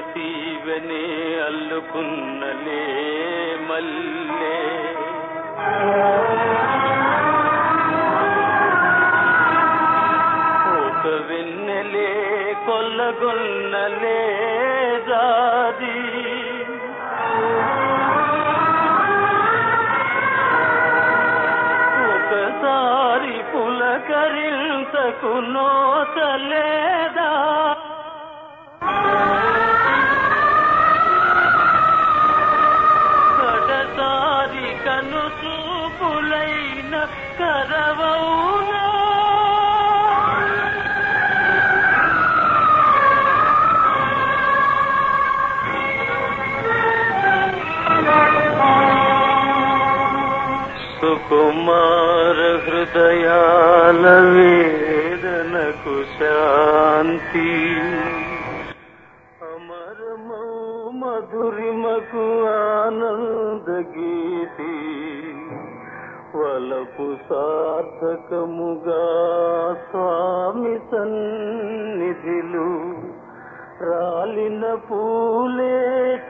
సీవెనే అల్లుకున్నలే మల్లే ఒక వెన్నెలే కొల్లగొన్నలే జాది ఒకసారి పులకరింతకు నోచలేదా కడసారి కను చూపులైన కరవౌనా సుకుమార హృదయాల వేదనకు శాంతి అమరమౌ మధురిమకు ఆనంద గీతి వలపు సార్థకముగా స్వామి సన్నిధిలు రాలిన పూలే